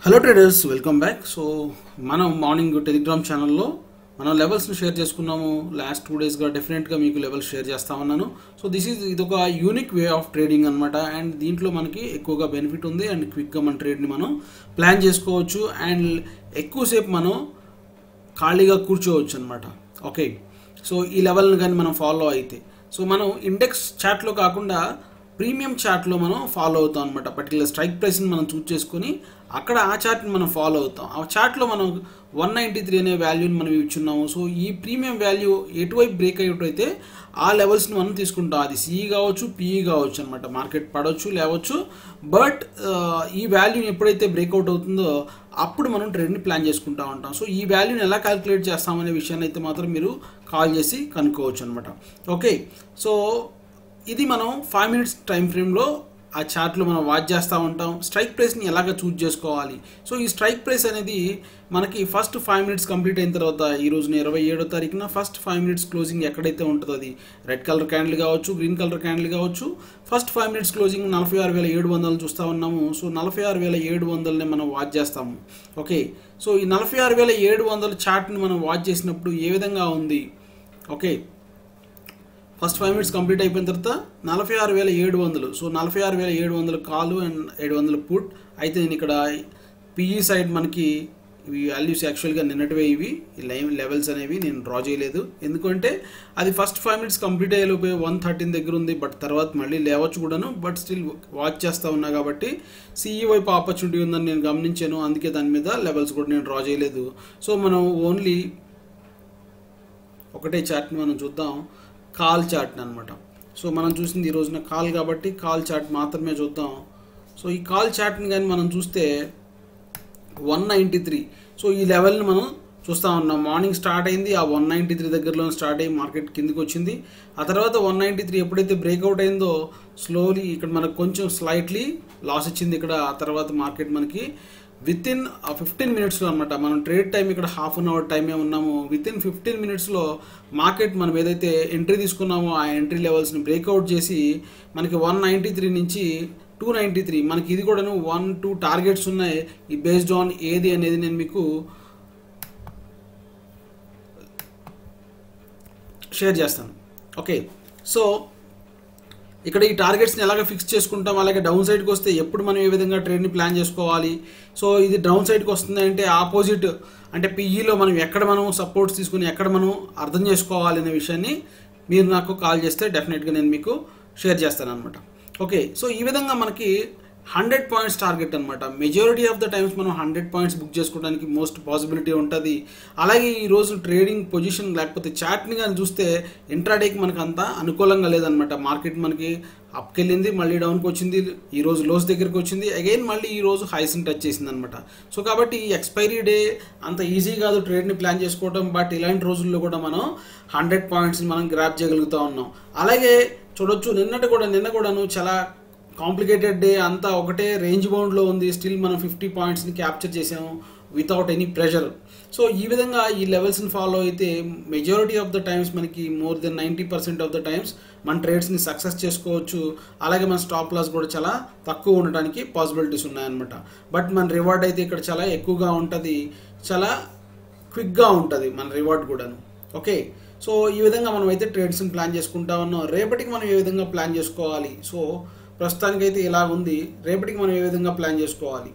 hello traders welcome back so మనం morning Telegram ఛానల్లో మనం లెవెల్స్ని షేర్ చేసుకున్నాము లాస్ట్ టూ డేస్గా డెఫినెట్గా మీకు లెవెల్స్ షేర్ చేస్తా ఉన్నాను సో దిస్ ఈజ్ ఇది ఒక యూనిక్ వే ఆఫ్ ట్రేడింగ్ అనమాట అండ్ దీంట్లో మనకి ఎక్కువగా బెనిఫిట్ ఉంది అండ్ క్విక్గా మన ట్రేడ్ని మనం ప్లాన్ చేసుకోవచ్చు అండ్ ఎక్కువసేపు మనం ఖాళీగా కూర్చోవచ్చు అనమాట ఓకే సో ఈ లెవెల్ని కానీ మనం ఫాలో అయితే సో మనం ఇండెక్స్ చాట్లో కాకుండా ప్రీమియం చాట్లో మనం ఫాలో అవుతాం అనమాట పర్టికులర్ స్ట్రైక్ ప్రైస్ని మనం చూస్ చేసుకొని అక్కడ ఆ చార్ట్ని మనం ఫాలో అవుతాం ఆ చార్ట్లో మనం వన్ నైంటీ త్రీ అనే వాల్యూని మనం ఇచ్చున్నాము సో ఈ ప్రీమియం వాల్యూ ఎటువైపు బ్రేక్ అయ్యేటైతే ఆ లెవెల్స్ని మనం తీసుకుంటాం అది సిఈ కావచ్చు పిఈ కావచ్చు అనమాట మార్కెట్ పడవచ్చు లేవచ్చు బట్ ఈ వాల్యూని ఎప్పుడైతే బ్రేక్అవుట్ అవుతుందో అప్పుడు మనం ట్రేడ్ని ప్లాన్ చేసుకుంటా ఉంటాం సో ఈ వాల్యూని ఎలా క్యాలిక్యులేట్ చేస్తామనే విషయాన్ని అయితే మాత్రం మీరు కాల్ చేసి కనుక్కోవచ్చు అనమాట ఓకే సో ఇది మనం ఫైవ్ మినిట్స్ టైం ఫ్రేమ్లో ఆ చార్ట్లో మనం వాచ్ చేస్తూ ఉంటాం స్ట్రైక్ ప్రైస్ని ఎలాగ చూజ్ చేసుకోవాలి సో ఈ స్ట్రైక్ ప్రైస్ అనేది మనకి ఫస్ట్ ఫైవ్ మినిట్స్ కంప్లీట్ అయిన తర్వాత ఈ రోజున ఇరవై ఏడో తారీఖున ఫస్ట్ ఫైవ్ మినిట్స్ క్లోజింగ్ ఎక్కడైతే ఉంటుందో అది రెడ్ కలర్ క్యాండిల్ కావచ్చు గ్రీన్ కలర్ క్యాండిల్ కావచ్చు ఫస్ట్ ఫైవ్ మినిట్స్ క్లోజింగ్ నలభై ఆరు వేల ఏడు వందలు చూస్తూ ఉన్నాము సో నలభై ఆరు వేల ఏడు వందలని మనం వాచ్ చేస్తాము ఓకే సో ఈ నలభై ఆరు వేల ఏడు వందల చార్ట్ని మనం వాచ్ చేసినప్పుడు ఏ విధంగా ఉంది okay first five minutes complete అయిపోయిన తర్వాత నలభై ఆరు వేల ఏడు వందలు సో నలభై ఆరు వేల ఏడు వందలు కాలు అండ్ ఏడు వందలు పుట్ అయితే నేను ఇక్కడ పిఈ సైడ్ మనకి ఇవి వాల్యూస్ యాక్చువల్గా నిన్నటివే ఇవి ఈ లైవ్ లెవెల్స్ అనేవి నేను డ్రా చేయలేదు ఎందుకంటే అది ఫస్ట్ ఫైవ్ మినిట్స్ కంప్లీట్ అయ్యేలోపే వన్ థర్టీన్ దగ్గర ఉంది బట్ తర్వాత మళ్ళీ లేవచ్చు కూడాను బట్ స్టిల్ వాచ్ చేస్తూ ఉన్నా కాబట్టి సిఈ వైపు ఆపర్చునిటీ ఉందని నేను గమనించాను అందుకే దాని మీద లెవెల్స్ కూడా నేను డ్రా చేయలేదు సో మనం ఓన్లీ ఒకటే చార్ట్ని మనం చూద్దాం కాల్ చార్ట్ అనమాట సో మనం చూసింది ఈ రోజున కాల్ కాబట్టి కాల్ చార్ట్ మాత్రమే చూద్దాం సో ఈ కాల్ చార్ట్ని కానీ మనం చూస్తే వన్ నైంటీ త్రీ సో ఈ లెవెల్ని మనం చూస్తూ ఉన్నాం మార్నింగ్ స్టార్ట్ అయింది ఆ వన్ నైంటీ త్రీ దగ్గరలో స్టార్ట్ అయ్యి మార్కెట్ కిందికి వచ్చింది ఆ తర్వాత వన్ నైంటీ త్రీ ఎప్పుడైతే బ్రేక్అవుట్ అయిందో స్లోలీ ఇక్కడ మనకు కొంచెం స్లైట్లీ లాస్ ఇచ్చింది ఇక్కడ ఆ తర్వాత మార్కెట్ మనకి విత్ ఇన్ ఫిఫ్టీన్ మినిట్స్లో అనమాట మనం ట్రేడ్ టైం ఇక్కడ హాఫ్ అన్ అవర్ టైమే ఉన్నాము విత్ ఇన్ ఫిఫ్టీన్ మినిట్స్లో మార్కెట్ మనం ఏదైతే ఎంట్రీ తీసుకున్నామో ఆ ఎంట్రీ లెవెల్స్ని బ్రేక్అవుట్ చేసి మనకి వన్ నైంటీ త్రీ నుంచి టూ నైంటీ త్రీ మనకి ఇది కూడాను వన్ టూ టార్గెట్స్ ఉన్నాయి ఈ బేస్డ్ ఆన్ ఏది అనేది నేను మీకు షేర్ చేస్తాను ఓకే సో ఇక్కడ ఈ టార్గెట్స్ని ఎలాగ ఫిక్స్ చేసుకుంటాం అలాగే డౌన్ సైడ్కి వస్తే ఎప్పుడు మనం ఏ విధంగా ట్రేడ్ని ప్లాన్ చేసుకోవాలి సో ఇది డౌన్ సైడ్కి వస్తుంది అంటే ఆపోజిట్ అంటే పిఈలో మనం ఎక్కడ మనం సపోర్ట్స్ తీసుకుని ఎక్కడ మనం అర్థం చేసుకోవాలి అనే విషయాన్ని మీరు నాకు కాల్ చేస్తే డెఫినెట్గా నేను మీకు షేర్ చేస్తాను అనమాట ఓకే సో ఈ విధంగా మనకి హండ్రెడ్ పాయింట్స్ టార్గెట్ అనమాట మెజారిటీ ఆఫ్ ద టైమ్స్ మనం హండ్రెడ్ పాయింట్స్ బుక్ చేసుకోవడానికి మోస్ట్ పాసిబిలిటీ ఉంటుంది అలాగే ఈరోజు ట్రేడింగ్ పొజిషన్ లేకపోతే చాట్ని కానీ చూస్తే ఇంట్రాడేకి మనకు అంత అనుకూలంగా లేదనమాట మార్కెట్ మనకి అప్కి వెళ్ళింది మళ్ళీ డౌన్కి వచ్చింది ఈ రోజు లోస్ దగ్గరికి వచ్చింది అగైన్ మళ్ళీ ఈ రోజు హైస్ని టచ్ చేసింది అనమాట సో కాబట్టి ఈ ఎక్స్పైరీ డే అంత ఈజీ కాదు ట్రేడ్ని ప్లాన్ చేసుకోవడం బట్ ఇలాంటి రోజుల్లో కూడా మనం హండ్రెడ్ పాయింట్స్ని మనం గ్రాప్ చేయగలుగుతూ ఉన్నాం అలాగే చూడొచ్చు నిన్నటి కూడా నిన్న కూడాను చాలా కాంప్లికేటెడ్ డే అంతా ఒకటే రేంజ్ బౌండ్లో ఉంది స్టిల్ మనం ఫిఫ్టీ పాయింట్స్ని క్యాప్చర్ చేసాము వితౌట్ ఎనీ ప్రెషర్ సో ఈ విధంగా ఈ లెవెల్స్ని ఫాలో అయితే మెజారిటీ ఆఫ్ ద టైమ్స్ మనకి more than ninety percent of the times మన ట్రేడ్స్ని సక్సెస్ చేసుకోవచ్చు అలాగే మన స్టాప్ లాస్ కూడా చాలా తక్కువ ఉండడానికి పాసిబిలిటీస్ ఉన్నాయన్నమాట బట్ మన రివార్డ్ అయితే ఇక్కడ చాలా ఎక్కువగా ఉంటుంది చాలా క్విక్గా ఉంటుంది మన రివార్డ్ కూడాను ఓకే సో ఈ విధంగా మనం అయితే ట్రేడ్స్ని ప్లాన్ చేసుకుంటా ఉన్నాం రేపటికి మనం ఏ విధంగా ప్లాన్ చేసుకోవాలి సో ప్రస్తుతానికైతే ఇలా ఉంది రేపటికి మనం ఏ విధంగా ప్లాన్ చేసుకోవాలి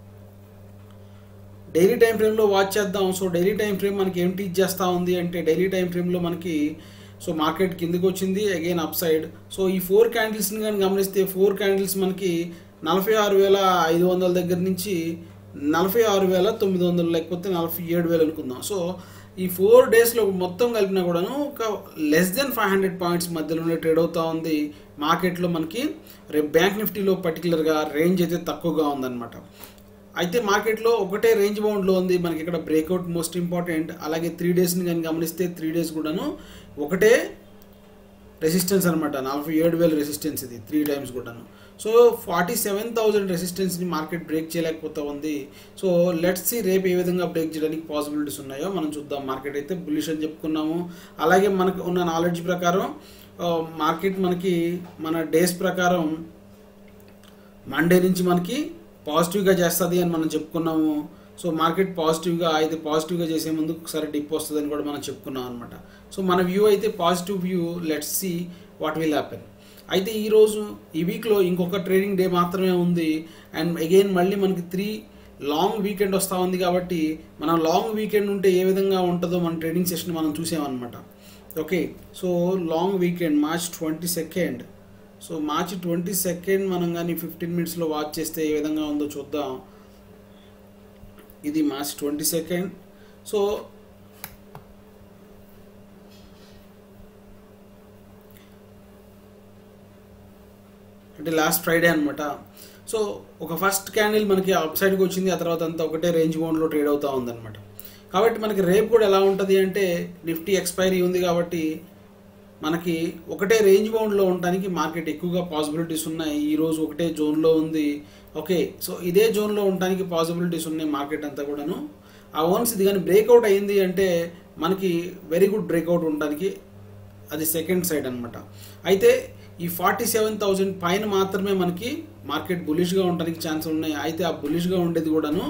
డైలీ టైం ఫ్రేమ్లో వాచ్ చేద్దాం సో డైలీ టైం ఫ్రేమ్ మనకి ఏం టీచ్ చేస్తూ ఉంది అంటే డైలీ టైం ఫ్రేమ్లో మనకి సో మార్కెట్ కిందకి వచ్చింది అగైన్ అప్ సైడ్ సో ఈ ఫోర్ క్యాండిల్స్ని కానీ గమనిస్తే ఫోర్ క్యాండిల్స్ మనకి నలభై ఆరు వేల ఐదు వందల దగ్గర నుంచి నలభై ఆరు వేల తొమ్మిది వందలు లేకపోతే నలభై ఏడు వేలు అనుకుందాం సో ఈ ఫోర్ డేస్లో మొత్తం కలిపినా కూడాను ఒక less than five hundred points మధ్యలోనే ట్రేడ్ అవుతూ ఉంది మార్కెట్లో మనకి రేపు బ్యాంక్ నిఫ్టీలో పర్టికులర్గా రేంజ్ అయితే తక్కువగా ఉందన్నమాట అయితే మార్కెట్లో ఒకటే రేంజ్ బౌండ్లో ఉంది మనకి ఇక్కడ బ్రేక్అవుట్ మోస్ట్ ఇంపార్టెంట్ అలాగే త్రీ డేస్ని కానీ గమనిస్తే త్రీ డేస్ కూడాను ఒకటే రెసిస్టెన్స్ అనమాట నలభై ఏడు వేల రెసిస్టెన్స్ ఇది త్రీ టైమ్స్ కూడాను సో ఫార్టీ సెవెన్ థౌజండ్ రెసిస్టెన్స్ని మార్కెట్ బ్రేక్ చేయలేకపోతా ఉంది సో లెట్స్ సి రేపు ఏ విధంగా బ్రేక్ చేయడానికి పాసిబిలిటీస్ ఉన్నాయో మనం చూద్దాం మార్కెట్ అయితే బులిష్ అని చెప్పుకున్నాము అలాగే మనకు ఉన్న నాలెడ్జ్ ప్రకారం మార్కెట్ మనకి మన డేస్ ప్రకారం మండే నుంచి మనకి పాజిటివ్గా చేస్తుంది అని మనం చెప్పుకున్నాము సో మార్కెట్ పాజిటివ్గా అయితే పాజిటివ్గా చేసే ముందు ఒకసారి డిప్ వస్తుందని కూడా మనం చెప్పుకున్నాం అనమాట సో మన వ్యూ అయితే positive view let's see what will happen అయితే ఈరోజు ఈ వీక్లో ఇంకొక ట్రేడింగ్ డే మాత్రమే ఉంది అండ్ అగైన్ మళ్ళీ మనకి త్రీ లాంగ్ వీకెండ్ వస్తూ ఉంది కాబట్టి మనం లాంగ్ వీకెండ్ ఉంటే ఏ విధంగా ఉంటుందో మన ట్రేడింగ్ సెషన్ మనం చూసామన్నమాట okay so long weekend March twenty second so March twenty second మనం కానీ ఫిఫ్టీన్ మినిట్స్లో వాచ్ చేస్తే ఏ విధంగా ఉందో చూద్దాం ఇది మార్చ్ ట్వంటీ సెకండ్ సో అంటే లాస్ట్ ఫ్రైడే అనమాట సో ఒక ఫస్ట్ క్యాండిల్ మనకి అప్ సైడ్కి వచ్చింది ఆ తర్వాత అంతా ఒకటే రేంజ్ బౌండ్లో ట్రేడ్ అవుతూ ఉందన్నమాట కాబట్టి మనకి రేపు కూడా ఎలా ఉంటుంది అంటే నిఫ్టీ ఎక్స్పైరీ ఉంది కాబట్టి మనకి ఒకటే రేంజ్ బౌండ్లో ఉండడానికి మార్కెట్ ఎక్కువగా పాసిబిలిటీస్ ఉన్నాయి ఈ రోజు ఒకటే జోన్లో ఉంది ఓకే సో ఇదే జోన్లో ఉండడానికి పాసిబిలిటీస్ ఉన్నాయి మార్కెట్ అంతా కూడాను ఆ ఓన్స్ ఇది కానీ బ్రేక్అవుట్ అయింది అంటే మనకి వెరీ గుడ్ బ్రేక్అవుట్ ఉండడానికి అది సెకండ్ సైడ్ అనమాట అయితే ఈ ఫార్టీ సెవెన్ థౌజండ్ పైన మాత్రమే మనకి మార్కెట్ బులిష్గా ఉండడానికి ఛాన్స్ ఉన్నాయి అయితే ఆ బులిష్గా ఉండేది కూడాను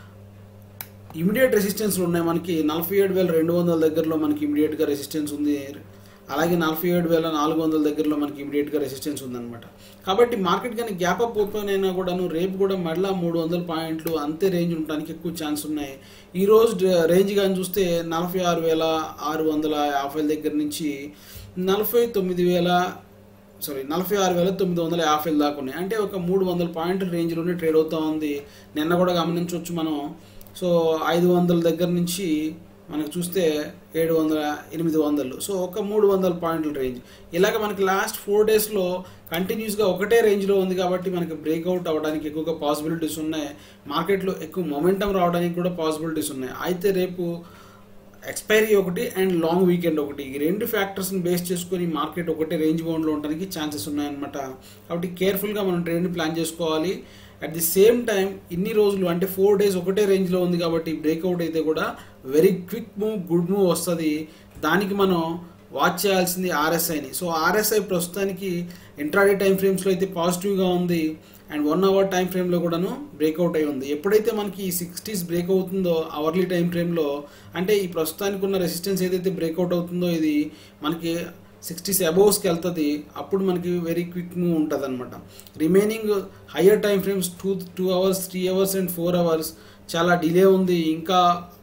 ఇమీడియట్ రెసిస్టెన్స్ ఉన్నాయి మనకి నలభై ఏడు వేల రెండు వందల దగ్గరలో మనకి ఇమీడియట్గా రెసిస్టెన్స్ ఉంది అలాగే నలభై ఏడు వేల నాలుగు వందల దగ్గరలో మనకి ఇమీడియట్గా రెసిస్టెన్స్ ఉందన్నమాట కాబట్టి మార్కెట్ కానీ గ్యాప్ అప్ ఓపెన్ అయినా కూడాను రేపు కూడా మళ్ళీ మూడు వందల పాయింట్లు అంతే రేంజ్ ఉండడానికి ఎక్కువ ఛాన్స్ ఉన్నాయి ఈ రోజు రేంజ్ కానీ చూస్తే నలభై ఆరు వేల ఆరు వందల యాభై దగ్గర నుంచి నలభై తొమ్మిది వేల సారీ నలభై ఆరు వేల తొమ్మిది వందల యాభై దాకా ఉన్నాయి అంటే ఒక మూడు వందల పాయింట్ల రేంజ్లోనే ట్రేడ్ అవుతూ ఉంది నిన్న కూడా గమనించవచ్చు మనం సో ఐదు వందల దగ్గర నుంచి మనకు చూస్తే ఏడు వందల ఎనిమిది వందలు సో ఒక మూడు వందల పాయింట్ల రేంజ్ ఇలాగ మనకి లాస్ట్ ఫోర్ డేస్లో కంటిన్యూస్గా ఒకటే రేంజ్లో ఉంది కాబట్టి మనకి బ్రేక్అవుట్ అవ్వడానికి ఎక్కువగా పాసిబిలిటీస్ ఉన్నాయి మార్కెట్లో ఎక్కువ మొమెంటం రావడానికి కూడా పాసిబిలిటీస్ ఉన్నాయి అయితే రేపు ఎక్స్పైరీ ఒకటి అండ్ లాంగ్ వీకెండ్ ఒకటి ఈ రెండు ఫ్యాక్టర్స్ని బేస్ చేసుకొని మార్కెట్ ఒకటే రేంజ్ బౌండ్లో ఉండడానికి ఛాన్సెస్ ఉన్నాయన్నమాట కాబట్టి కేర్ఫుల్గా మనం ట్రేడ్ని ప్లాన్ చేసుకోవాలి అట్ ది సేమ్ టైం ఇన్ని రోజులు అంటే ఫోర్ డేస్ ఒకటే రేంజ్లో ఉంది కాబట్టి బ్రేక్అవుట్ అయితే కూడా very quick move good move వస్తుంది దానికి మనం వాచ్ చేయాల్సింది ఆర్ఎస్ఐని సో ఆర్ఎస్ఐ ప్రస్తుతానికి ఇంట్రాడే టైం ఫ్రేమ్స్లో అయితే పాజిటివ్గా ఉంది అండ్ వన్ అవర్ టైం ఫ్రేమ్లో కూడాను బ్రేక్అవుట్ అయి ఉంది ఎప్పుడైతే మనకి ఈ సిక్స్టీస్ బ్రేక్ అవుతుందో అవర్లీ టైం ఫ్రేమ్లో అంటే ఈ ప్రస్తుతానికి ఉన్న రెసిస్టెన్స్ ఏదైతే బ్రేక్అవుట్ అవుతుందో ఇది మనకి సిక్స్టీస్ అబోవ్స్కి వెళ్తుంది అప్పుడు మనకి వెరీ క్విక్ మూవ్ ఉంటుంది అనమాట remaining higher time frames two two hours three hours and four hours చాలా డిలే ఉంది ఇంకా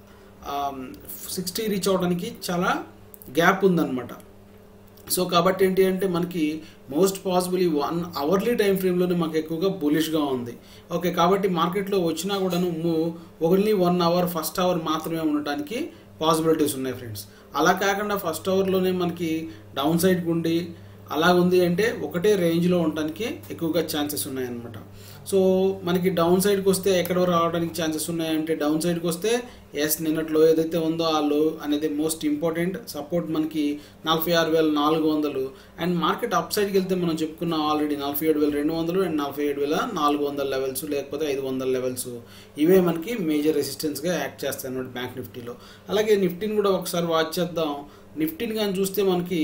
సిక్స్టీ రీచ్ అవడానికి చాలా గ్యాప్ ఉందన్నమాట సో కాబట్టి ఏంటి అంటే మనకి మోస్ట్ పాసిబుల్ ఈ వన్ అవర్లీ టైం ఫ్రేమ్లోనే మాకు ఎక్కువగా బులిష్గా ఉంది ఓకే కాబట్టి మార్కెట్లో వచ్చినా కూడాను move only one hour first hour మాత్రమే ఉండటానికి పాసిబిలిటీస్ ఉన్నాయి ఫ్రెండ్స్ అలా కాకుండా ఫస్ట్ అవర్లోనే మనకి డౌన్ సైడ్కి ఉండి అలా ఉంది అంటే ఒకటే రేంజ్లో ఉండడానికి ఎక్కువగా ఛాన్సెస్ ఉన్నాయన్నమాట సో మనకి డౌన్ సైడ్కి వస్తే ఎక్కడ రావడానికి ఛాన్సెస్ ఉన్నాయంటే డౌన్ సైడ్కి వస్తే ఎస్ నిన్నట్లో ఏదైతే ఉందో ఆ లో అనేది మోస్ట్ ఇంపార్టెంట్ సపోర్ట్ మనకి నలభై ఆరు వేల నాలుగు వందలు అండ్ మార్కెట్ అప్ సైడ్కి వెళ్తే మనం చెప్పుకున్నాం ఆల్రెడీ నలభై ఏడు వేల రెండు వందలు అండ్ నలభై ఏడు వేల నాలుగు వందల లెవెల్స్ లేకపోతే ఐదు వందల లెవెల్స్ ఇవే మనకి మేజర్ రెసిస్టెన్స్గా యాక్ట్ చేస్తాయి అన్నమాట బ్యాంక్ నిఫ్టీలో అలాగే నిఫ్టీని కూడా ఒకసారి వాచ్ చేద్దాం నిఫ్టీని కానీ చూస్తే మనకి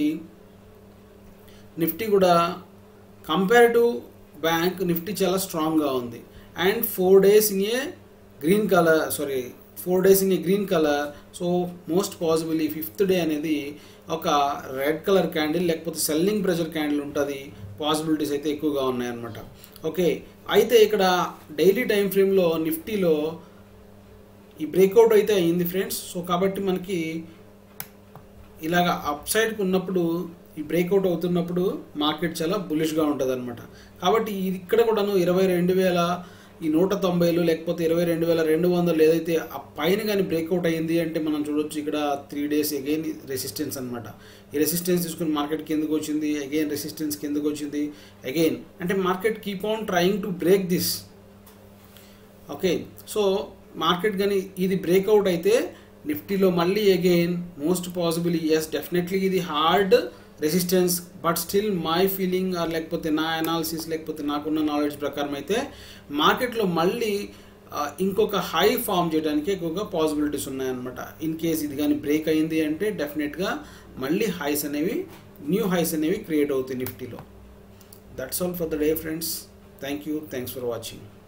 నిఫ్టీ కూడా కంపేర్ టు బ్యాంక్ నిఫ్టీ చాలా స్ట్రాంగ్గా ఉంది and four days in a green colour sorry four days in a green colour so most possible ఈ ఫిఫ్త్ డే అనేది ఒక రెడ్ కలర్ క్యాండిల్ లేకపోతే సెల్లింగ్ ప్రెషర్ క్యాండిల్ ఉంటుంది పాసిబిలిటీస్ అయితే ఎక్కువగా ఉన్నాయన్నమాట ఓకే అయితే ఇక్కడ డైలీ టైం ఫ్రేమ్లో నిఫ్టీలో ఈ బ్రేక్అవుట్ అయితే అయ్యింది ఫ్రెండ్స్ సో కాబట్టి మనకి ఇలాగ అప్ సైడ్కి ఉన్నప్పుడు ఈ బ్రేక్అవుట్ అవుతున్నప్పుడు మార్కెట్ చాలా బులిష్గా ఉంటుంది అనమాట కాబట్టి ఇక్కడ కూడాను ఇరవై రెండు వేల ఈ నూట తొంభైలు లేకపోతే ఇరవై రెండు వేల రెండు వందలు ఏదైతే ఆ పైన కానీ బ్రేక్అవుట్ అయ్యింది అంటే మనం చూడొచ్చు ఇక్కడ త్రీ డేస్ అగైన్ రెసిస్టెన్స్ అనమాట ఈ రెసిస్టెన్స్ తీసుకుని మార్కెట్ కిందకు వచ్చింది అగైన్ రెసిస్టెన్స్ కిందకు వచ్చింది అగైన్ అంటే market keep on trying to break this okay so market కానీ ఇది బ్రేక్అవుట్ అయితే నిఫ్టీలో మళ్ళీ again most possible yes definitely ఇది hard resistance but still my feeling or లేకపోతే నా అనాలిసిస్ లేకపోతే నాకున్న నాలెడ్జ్ ప్రకారం అయితే మార్కెట్లో మళ్ళీ ఇంకొక హై ఫామ్ చేయడానికి ఎక్కువగా పాసిబిలిటీస్ ఉన్నాయన్నమాట ఇన్ కేస్ ఇది కానీ బ్రేక్ అయింది అంటే డెఫినెట్గా మళ్ళీ హైస్ అనేవి న్యూ హైస్ అనేవి క్రియేట్ అవుతాయి నిఫ్టీలో that's all for the day friends thank you thanks for watching